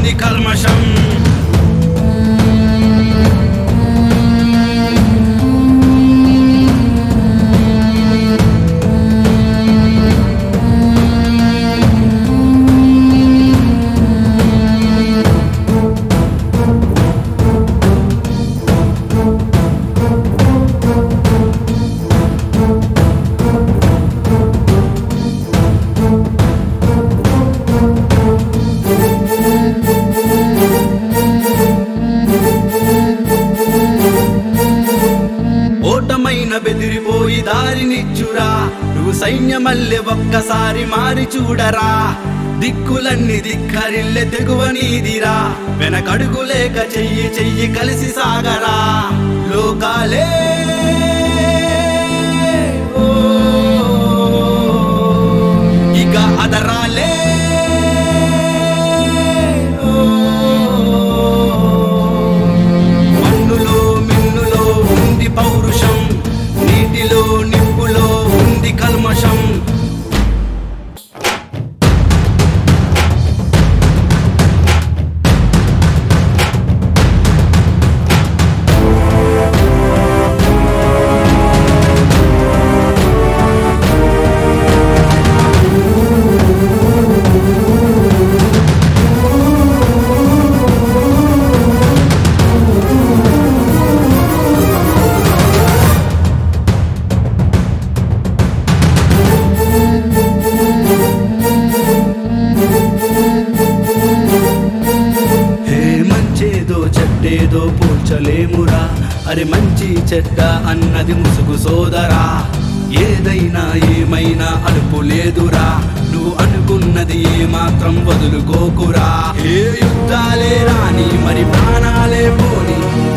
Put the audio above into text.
ఉంది కల్మషం ఓటమైన బెదిరిపోయి దారినిచ్చురా నువ్వు సైన్యమల్లె ఒక్కసారి మారి చూడరా దిక్కులన్నీ దిక్కరిల్లె తెగువ నీదిరా వెనకడుగు లేక చెయ్యి చెయ్యి కలిసి సాగరా లోకాలే ఓ, ఇక అదరాలే మన్నులో మిన్నులో ఉంది పౌరుషం నీటిలో నిప్పులో ఉంది కల్మషం హే మంచేదో చెడ్డేదో పోల్చలేమురా అరే మంచి చెడ్డ అన్నది ముసుగు సోదరా ఏదైనా ఏమైనా అలుపు లేదురా నువ్వు అనుకున్నది ఏ మాత్రం వదులుకోకురా ఏ యుద్ధాలే రాని మరి ప్రాణాలే పోని